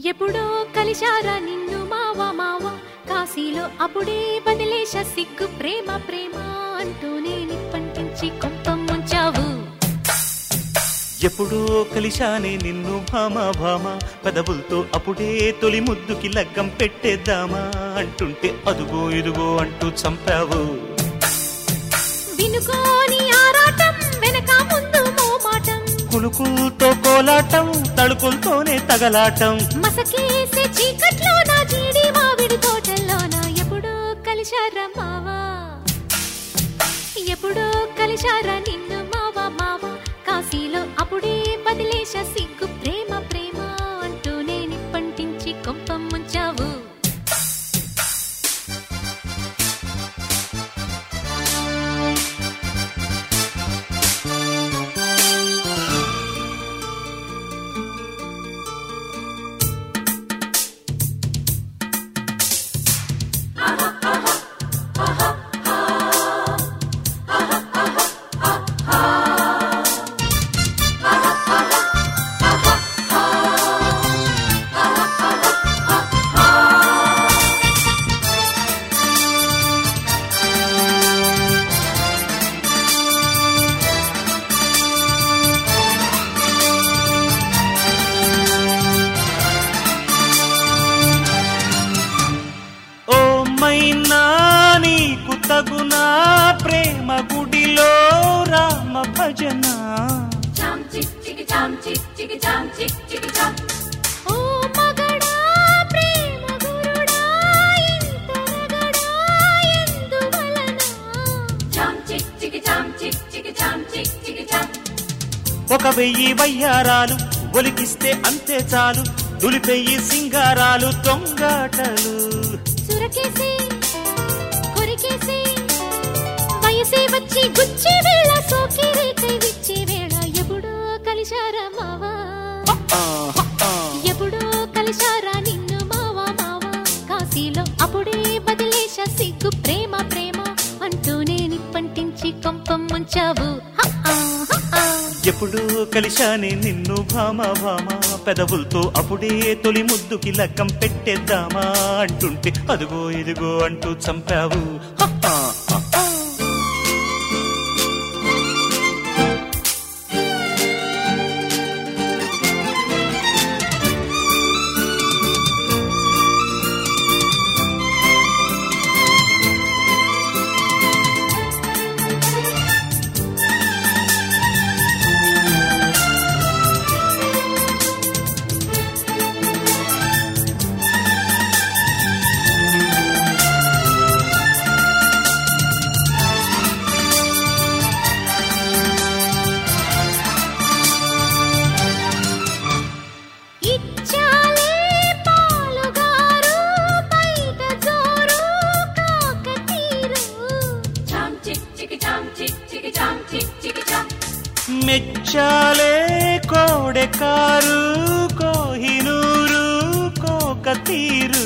ఎప్పుడో కలిశారా నిన్ను మావా మావా కాశీలో అప్పుడే బదిలేశ సిగ్గు ప్రేమ ప్రేమ అంటూనే నిప్పంటించి కొంపం ముంచావు ఎప్పుడో కలిశానే నిన్ను భామ భామ పెదవులతో అప్పుడే తొలి ముద్దుకి లగ్గం పెట్టేద్దామా అంటుంటే అదుగో ఇదుగో అంటూ చంపావు వినుకోని ఆరాటం వెనక ముందు మోమాటం కులుకులతో కోలాటం తలుకులతోనే తగలాటం మసకేసే చీకట్లో నా జీడి మామిడి తోటల్లోన ఎప్పుడో కలిశారా మావా ఎప్పుడో కలిశారా నిన్ను మావా మావా కాశీలో అప్పుడే బదిలేశ సిగ్గు ప్రేమ ప్రేమ అంటూనే నిప్పంటించి కొంపం ముంచావు ఓ మైనా నీకు తగునా ప్రేమ గుడిలో రామ భజన ఓ మగడా ప్రేమ గురుడా ఇంత రగడా ఎందువలన ఒక వెయ్యి వయ్యారాలు ఒలికిస్తే అంతే చాలు దులిపెయ్యి సింగారాలు తొంగాటలు సురకేసి కొరికేసి వయసే వచ్చి గుచ్చి వేళ సోకి రేకై విచ్చి వేళ ఎప్పుడో కలిశారా మావా ఎప్పుడో కలిశారా నిన్ను మావా మావా కాశీలో అప్పుడే బదిలేశ సిగ్గు ప్రేమ ప్రేమ అంటూనే నిప్పంటించి కొంపం ముంచావు హ, ఆ, హ, ఆ. ఎప్పుడు కలిశానే నిన్ను భామ భామ పెదవులతో అప్పుడే తొలి ముద్దుకి లగ్గం పెట్టేద్దామా అంటుంటే అదుగో ఇదిగో అంటూ చంపావు హ, హ, హ. ఇచ్చాలే పాలుగారు బయట జోరు కాకతీరు మెచ్చాలే కోడెకారు కోహినూరు కోకతీరు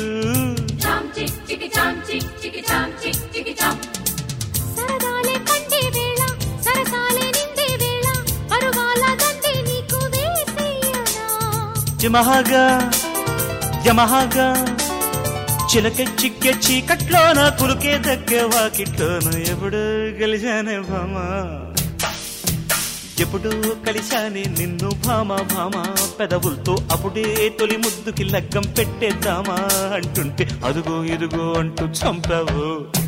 సరదాలే కండే వేళ సరసాలే నిండే వేళ పరువాల దండే నీకు వేసేయనా యమహగా యమహగా చిలక చిక్కే చీకట్లోన కులుకే దక్కే వాకిట్లోన ఎప్పుడు కలిశానే భామ ఎప్పుడు కలిశానే నిన్ను భామ భామ పెదవులతో అప్పుడే తొలి ముద్దుకి లగ్గం పెట్టేద్దామా అంటుంటే అదుగో ఇదుగో అంటూ చంపావు